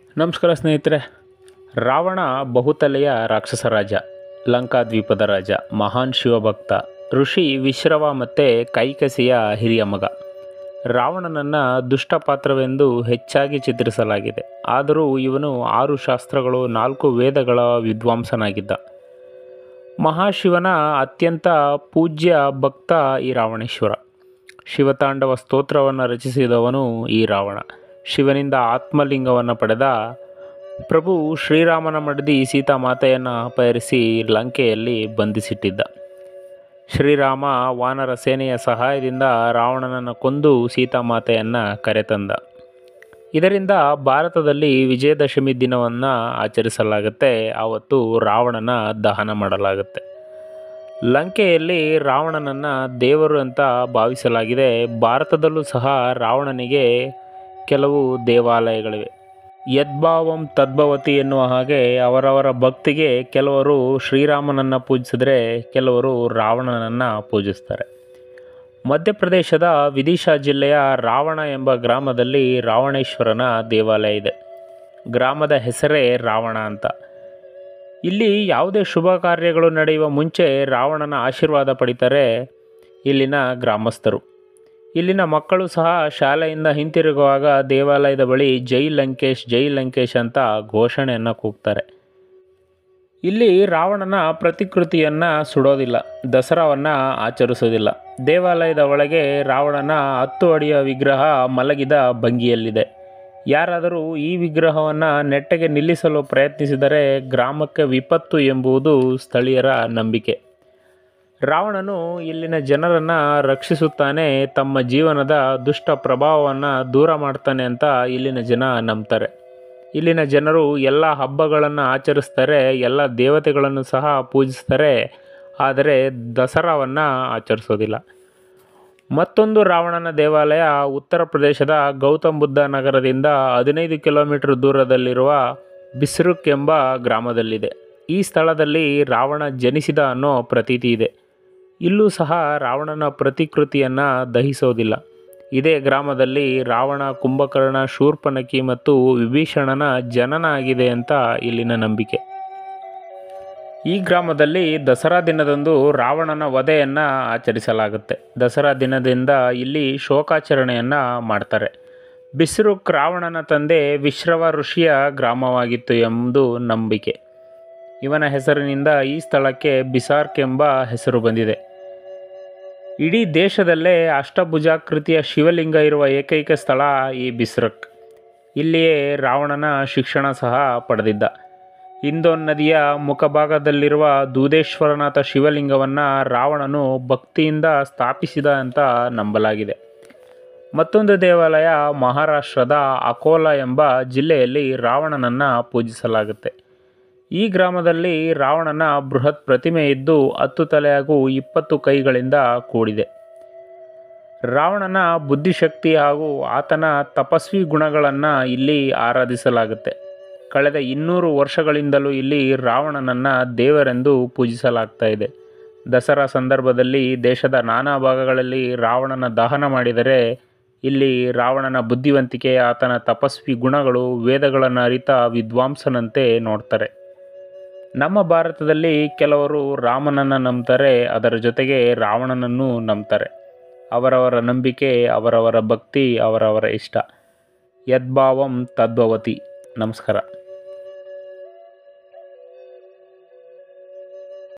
ನಮಸ್ಕಾರ ಸ್ನೇಹಿತರೆ ರಾವಣ ಬಹುತಲೆಯ ರಾಕ್ಷಸ ರಾಜ ಲಂಕಾದ್ವೀಪದ ರಾಜ ಮಹಾನ್ ಶಿವಭಕ್ತ ಋಷಿ ವಿಶ್ರವ ಮತ್ತು ಕೈಕಸಿಯ ಹಿರಿಯ ಮಗ ರಾವಣನನ್ನು ದುಷ್ಟ ಪಾತ್ರವೆಂದು ಹೆಚ್ಚಾಗಿ ಚಿತ್ರಿಸಲಾಗಿದೆ ಆದರೂ ಇವನು ಆರು ಶಾಸ್ತ್ರಗಳು ನಾಲ್ಕು ವೇದಗಳ ವಿದ್ವಾಂಸನಾಗಿದ್ದ ಮಹಾಶಿವನ ಅತ್ಯಂತ ಪೂಜ್ಯ ಭಕ್ತ ಈ ರಾವಣೇಶ್ವರ ಶಿವತಾಂಡವ ಸ್ತೋತ್ರವನ್ನು ರಚಿಸಿದವನು ಈ ರಾವಣ ಶಿವನಿಂದ ಆತ್ಮಲಿಂಗವನ್ನು ಪಡೆದ ಪ್ರಭು ಶ್ರೀರಾಮನ ಮಡದಿ ಸೀತಾಮಾತೆಯನ್ನು ಅಪಹರಿಸಿ ಲಂಕೆಯಲ್ಲಿ ಬಂಧಿಸಿಟ್ಟಿದ್ದ ಶ್ರೀರಾಮ ವಾನರ ಸೇನೆಯ ಸಹಾಯದಿಂದ ರಾವಣನನ್ನು ಕೊಂದು ಸೀತಾಮಾತೆಯನ್ನು ಕರೆತಂದ ಇದರಿಂದ ಭಾರತದಲ್ಲಿ ವಿಜಯದಶಮಿ ದಿನವನ್ನು ಆಚರಿಸಲಾಗುತ್ತೆ ಆವತ್ತು ರಾವಣನ ದಹನ ಮಾಡಲಾಗುತ್ತೆ ಲಂಕೆಯಲ್ಲಿ ರಾವಣನನ್ನು ದೇವರು ಅಂತ ಭಾವಿಸಲಾಗಿದೆ ಭಾರತದಲ್ಲೂ ಸಹ ರಾವಣನಿಗೆ ಕೆಲವು ದೇವಾಲಯಗಳಿವೆ ಯದ್ಭಾವಂ ತದ್ಭವತಿ ಎನ್ನುವ ಹಾಗೆ ಅವರವರ ಭಕ್ತಿಗೆ ಕೆಲವರು ಶ್ರೀರಾಮನನ್ನು ಪೂಜಿಸಿದರೆ ಕೆಲವರು ರಾವಣನನ್ನು ಪೂಜಿಸ್ತಾರೆ ಮಧ್ಯಪ್ರದೇಶದ ವಿದಿಶಾ ಜಿಲ್ಲೆಯ ರಾವಣ ಎಂಬ ಗ್ರಾಮದಲ್ಲಿ ರಾವಣೇಶ್ವರನ ದೇವಾಲಯ ಇದೆ ಗ್ರಾಮದ ಹೆಸರೇ ರಾವಣ ಅಂತ ಇಲ್ಲಿ ಯಾವುದೇ ಶುಭ ಕಾರ್ಯಗಳು ನಡೆಯುವ ಮುಂಚೆ ರಾವಣನ ಆಶೀರ್ವಾದ ಪಡಿತಾರೆ ಇಲ್ಲಿನ ಗ್ರಾಮಸ್ಥರು ಇಲ್ಲಿನ ಮಕ್ಕಳು ಸಹ ಶಾಲೆಯಿಂದ ಹಿಂತಿರುಗುವಾಗ ದೇವಾಲಯದ ಬಳಿ ಜೈ ಲಂಕೇಶ್ ಜೈ ಲಂಕೇಶ್ ಅಂತ ಘೋಷಣೆಯನ್ನು ಕೂಗ್ತಾರೆ ಇಲ್ಲಿ ರಾವಣನ ಪ್ರತಿಕೃತಿಯನ್ನು ಸುಡೋದಿಲ್ಲ ದಸರಾವನ್ನು ಆಚರಿಸೋದಿಲ್ಲ ದೇವಾಲಯದ ಒಳಗೆ ರಾವಣನ ಹತ್ತು ಅಡಿಯ ವಿಗ್ರಹ ಮಲಗಿದ ಭಂಗಿಯಲ್ಲಿದೆ ಯಾರಾದರೂ ಈ ವಿಗ್ರಹವನ್ನು ನೆಟ್ಟಗೆ ನಿಲ್ಲಿಸಲು ಪ್ರಯತ್ನಿಸಿದರೆ ಗ್ರಾಮಕ್ಕೆ ವಿಪತ್ತು ಎಂಬುದು ಸ್ಥಳೀಯರ ನಂಬಿಕೆ ರಾವಣನು ಇಲ್ಲಿನ ಜನರನ್ನು ರಕ್ಷಿಸುತ್ತಾನೆ ತಮ್ಮ ಜೀವನದ ದುಷ್ಟ ಪ್ರಭಾವವನ್ನು ದೂರ ಮಾಡ್ತಾನೆ ಅಂತ ಇಲ್ಲಿನ ಜನ ನಂಬ್ತಾರೆ ಇಲ್ಲಿನ ಜನರು ಎಲ್ಲ ಹಬ್ಬಗಳನ್ನು ಆಚರಿಸ್ತಾರೆ ಎಲ್ಲ ದೇವತೆಗಳನ್ನು ಸಹ ಪೂಜಿಸ್ತಾರೆ ಆದರೆ ದಸರಾವನ್ನು ಆಚರಿಸೋದಿಲ್ಲ ಮತ್ತೊಂದು ರಾವಣನ ದೇವಾಲಯ ಉತ್ತರ ಪ್ರದೇಶದ ಗೌತಮ್ ಬುದ್ಧ ನಗರದಿಂದ ಹದಿನೈದು ಕಿಲೋಮೀಟರ್ ದೂರದಲ್ಲಿರುವ ಬಿಸ್ರುಕ್ ಎಂಬ ಗ್ರಾಮದಲ್ಲಿದೆ ಈ ಸ್ಥಳದಲ್ಲಿ ರಾವಣ ಜನಿಸಿದ ಅನ್ನೋ ಪ್ರತೀತಿ ಇದೆ ಇಲ್ಲೂ ಸಹ ರಾವಣನ ಪ್ರತಿಕೃತಿಯನ್ನು ದಹಿಸೋದಿಲ್ಲ ಇದೇ ಗ್ರಾಮದಲ್ಲಿ ರಾವಣ ಕುಂಭಕರ್ಣ ಶೂರ್ಪನಖಿ ಮತ್ತು ವಿಭೀಷಣನ ಜನನ ಆಗಿದೆ ಅಂತ ಇಲ್ಲಿನ ನಂಬಿಕೆ ಈ ಗ್ರಾಮದಲ್ಲಿ ದಸರಾ ದಿನದಂದು ರಾವಣನ ವಧೆಯನ್ನು ಆಚರಿಸಲಾಗುತ್ತೆ ದಸರಾ ದಿನದಿಂದ ಇಲ್ಲಿ ಶೋಕಾಚರಣೆಯನ್ನು ಮಾಡ್ತಾರೆ ಬಿಸ್ರುಕ್ ರಾವಣನ ತಂದೆ ವಿಶ್ರವ ಋಷಿಯ ಗ್ರಾಮವಾಗಿತ್ತು ಎಂಬುದು ನಂಬಿಕೆ ಇವನ ಹೆಸರಿನಿಂದ ಈ ಸ್ಥಳಕ್ಕೆ ಬಿಸಾರ್ಕ್ ಎಂಬ ಹೆಸರು ಬಂದಿದೆ ಇಡೀ ದೇಶದಲ್ಲೇ ಅಷ್ಟಭುಜಾಕೃತಿಯ ಶಿವಲಿಂಗ ಇರುವ ಏಕೈಕ ಸ್ಥಳ ಈ ಬಿಸ್ರಕ್ ಇಲ್ಲಿಯೇ ರಾವಣನ ಶಿಕ್ಷಣ ಸಹ ಪಡೆದಿದ್ದ ಇಂದೋನ್ ನದಿಯ ಮುಖಭಾಗದಲ್ಲಿರುವ ದೂದೇಶ್ವರನಾಥ ಶಿವಲಿಂಗವನ್ನು ರಾವಣನು ಭಕ್ತಿಯಿಂದ ಸ್ಥಾಪಿಸಿದ ಅಂತ ನಂಬಲಾಗಿದೆ ಮತ್ತೊಂದು ದೇವಾಲಯ ಮಹಾರಾಷ್ಟ್ರದ ಅಕೋಲಾ ಎಂಬ ಜಿಲ್ಲೆಯಲ್ಲಿ ರಾವಣನನ್ನು ಪೂಜಿಸಲಾಗುತ್ತೆ ಈ ಗ್ರಾಮದಲ್ಲಿ ರಾವಣನ ಬೃಹತ್ ಪ್ರತಿಮೆ ಇದ್ದು ಹತ್ತು ತಲೆ ಹಾಗೂ ಇಪ್ಪತ್ತು ಕೈಗಳಿಂದ ಕೂಡಿದೆ ರಾವಣನ ಬುದ್ಧಿಶಕ್ತಿ ಹಾಗೂ ಆತನ ತಪಸ್ವಿ ಗುಣಗಳನ್ನು ಇಲ್ಲಿ ಆರಾಧಿಸಲಾಗುತ್ತೆ ಕಳೆದ ಇನ್ನೂರು ವರ್ಷಗಳಿಂದಲೂ ಇಲ್ಲಿ ರಾವಣನನ್ನು ದೇವರೆಂದು ಪೂಜಿಸಲಾಗ್ತಾ ಇದೆ ದಸರಾ ಸಂದರ್ಭದಲ್ಲಿ ದೇಶದ ನಾನಾ ಭಾಗಗಳಲ್ಲಿ ರಾವಣನ ದಹನ ಮಾಡಿದರೆ ಇಲ್ಲಿ ರಾವಣನ ಬುದ್ಧಿವಂತಿಕೆ ಆತನ ತಪಸ್ವಿ ಗುಣಗಳು ವೇದಗಳನ್ನು ಅರಿತ ವಿದ್ವಾಂಸನಂತೆ ನೋಡ್ತಾರೆ ನಮ್ಮ ಭಾರತದಲ್ಲಿ ಕೆಲವರು ರಾಮನನ್ನು ನಂಬ್ತಾರೆ ಅದರ ಜೊತೆಗೆ ರಾವಣನನ್ನು ನಂಬ್ತಾರೆ ಅವರವರ ನಂಬಿಕೆ ಅವರವರ ಭಕ್ತಿ ಅವರವರ ಇಷ್ಟ ಯದ್ಭಾವಂ ತದ್ಭವತಿ ನಮಸ್ಕಾರ